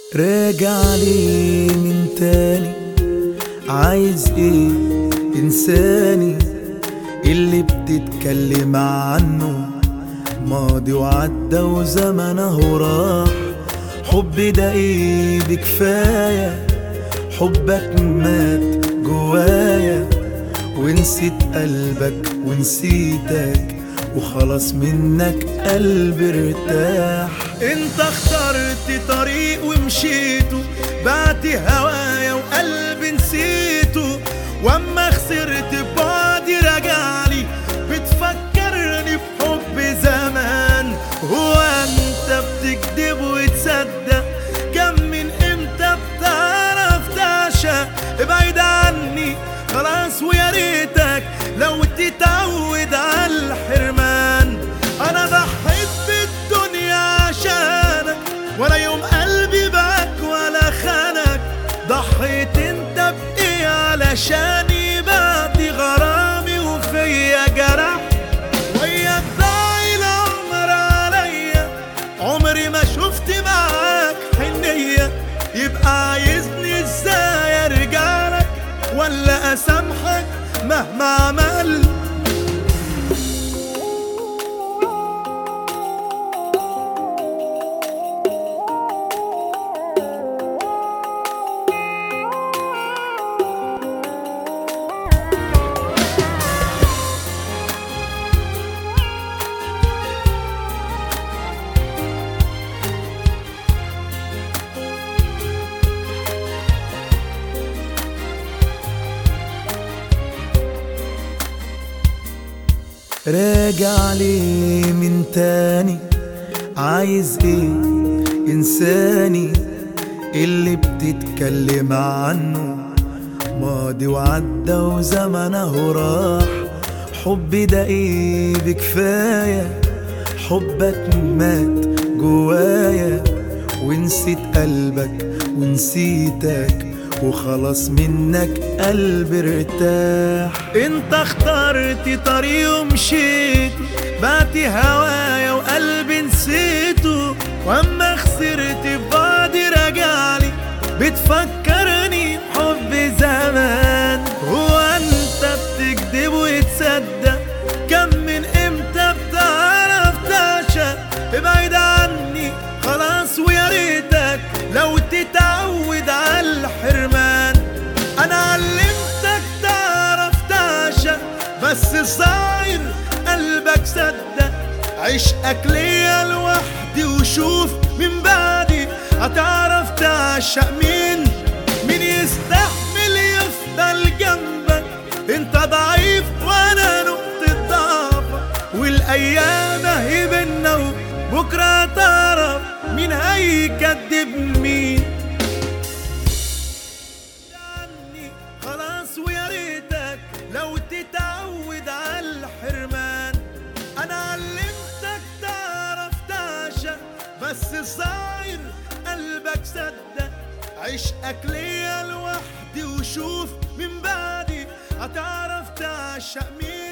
راجع ليه من تاني عايز ايه انساني اللي بتتكلم عنه ماضي وعدى وزمنه راح حب ده ايه بكفاية حبك مات جوايا ونسيت قلبك ونسيتك وخلاص منك قلبي ارتاح انت اخترت طريق ومشيته بعت هوايا وقلبي نسيته واما خسرت بعدي رجعلي بتفكرني بحب زمان هو انت بتكذب وتصدق كم من امتى بتعرف تعشق ابعد عني خلاص ويا ريتك لو تتعود على الحرمان انا ضحيت بالدنيا عشانك ولا يوم قلبي باك ولا خانك ضحيت انت بايه علشاني بعد غرامي وفيا جرح وياك ضاع العمر عليا عمري ما شفت معاك حنية يبقى عايزني ازاي ارجع لك ولا اسامحك مهما عمل راجع ليه من تاني عايز ايه انساني اللي بتتكلم عنه ماضي وعدى وزمنه راح حبي ده ايه بكفاية حبك مات جوايا ونسيت قلبك ونسيتك وخلاص منك قلبي ارتاح انت اخترت طريق ومشيت بعتي هوايا وقلبي نسيته واما خسرت بعدي رجعلي بتفكرني بحب زمان هو انت بتكذب وتصدق كم من امتى بتعرف تعشق ابعد عني خلاص ويا ريتك لو تتعود على الحرمان انا علمتك تعرف تعشق بس صاير قلبك صدق عشقك ليا لوحدي وشوف من بعدي هتعرف تعشق مين مين يستحمل يفضل جنبك انت ضعيف وانا نقطة ضعفك والايام اهي بينا وبكره تعرف مين هيكدب مين عني خلاص ويا ريتك لو تتعود على الحرمان انا علمتك تعرف تعشق بس صاير قلبك صدق عشقك ليا لوحدي وشوف من بعدي هتعرف تعشق مين